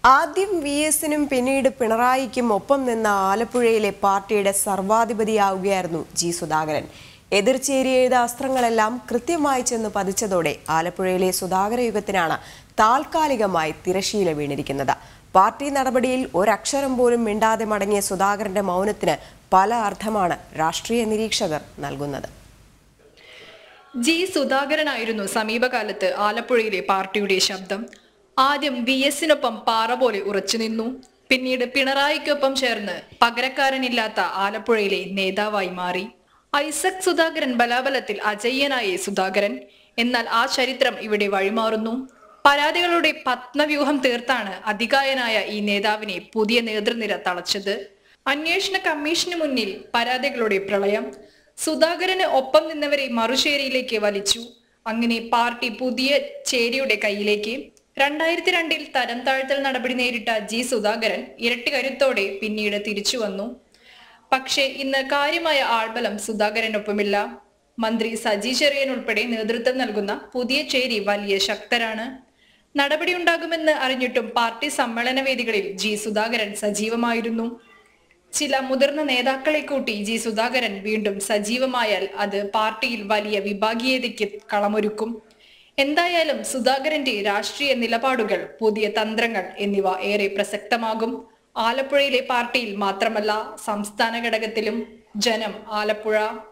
ആദ്യം വി എസിനും പിന്നീട് പിണറായിക്കും ഒപ്പം നിന്ന ആലപ്പുഴയിലെ പാർട്ടിയുടെ സർവാധിപതിയാവുകയായിരുന്നു ജി സുധാകരൻ എതിർചേരിയെഴുത അസ്ത്രങ്ങളെല്ലാം കൃത്യമായി ചെന്ന് പതിച്ചതോടെ ആലപ്പുഴയിലെ സുധാകര യുഗത്തിനാണ് താൽക്കാലികമായി തിരശീല വീണിരിക്കുന്നത് പാർട്ടി നടപടിയിൽ ഒരക്ഷരം പോലും മിണ്ടാതെ മടങ്ങിയ സുധാകരന്റെ മൗനത്തിന് പല അർത്ഥമാണ് രാഷ്ട്രീയ നിരീക്ഷകർ നൽകുന്നത് ജി സുധാകരനായിരുന്നു സമീപകാലത്ത് ആലപ്പുഴയിലെ പാർട്ടിയുടെ ശബ്ദം ആദ്യം വി എസിനൊപ്പം പാറ പോലെ ഉറച്ചുനിന്നു പിന്നീട് പിണറായിക്കൊപ്പം ചേർന്ന് പകരക്കാരനില്ലാത്ത ആലപ്പുഴയിലെ നേതാവായി മാറി ഐസക് സുധാകരൻ ബലാബലത്തിൽ അജയ്യനായ സുധാകരൻ എന്നാൽ ആ ചരിത്രം ഇവിടെ വഴിമാറുന്നു പരാതികളുടെ പത്മവ്യൂഹം തീർത്താണ് അധികായനായ ഈ നേതാവിനെ പുതിയ നേതൃനിര തളച്ചത് അന്വേഷണ കമ്മീഷന് മുന്നിൽ പരാതികളുടെ പ്രളയം സുധാകരന് ഒപ്പം നിന്നവരെ മറുചേരിയിലേക്ക് വലിച്ചു അങ്ങനെ പാർട്ടി പുതിയ ചേരിയുടെ കയ്യിലേക്ക് രണ്ടായിരത്തി രണ്ടിൽ തരം താഴ്ത്തൽ നടപടി നേരിട്ട ജി സുധാകരൻ ഇരട്ടി കരുത്തോടെ പിന്നീട് തിരിച്ചു വന്നു പക്ഷേ ഇന്ന് കാര്യമായ ആൾബലം സുധാകരനൊപ്പമില്ല മന്ത്രി സജി ചെറിയൻ ഉൾപ്പെടെ നേതൃത്വം നൽകുന്ന പുതിയ ചേരി വലിയ ശക്തരാണ് നടപടിയുണ്ടാകുമെന്ന് അറിഞ്ഞിട്ടും പാർട്ടി സമ്മേളന വേദികളിൽ ജി സുധാകരൻ സജീവമായിരുന്നു ചില മുതിർന്ന നേതാക്കളെ കൂട്ടി ജി സുധാകരൻ വീണ്ടും സജീവമായാൽ അത് പാർട്ടിയിൽ വലിയ വിഭാഗീയതയ്ക്ക് കളമൊരുക്കും എന്തായാലും സുധാകരന്റെ രാഷ്ട്രീയ നിലപാടുകൾ പുതിയ തന്ത്രങ്ങൾ എന്നിവ ഏറെ പ്രസക്തമാകും ആലപ്പുഴയിലെ പാർട്ടിയിൽ മാത്രമല്ല സംസ്ഥാന ഘടകത്തിലും ജനം ആലപ്പുഴ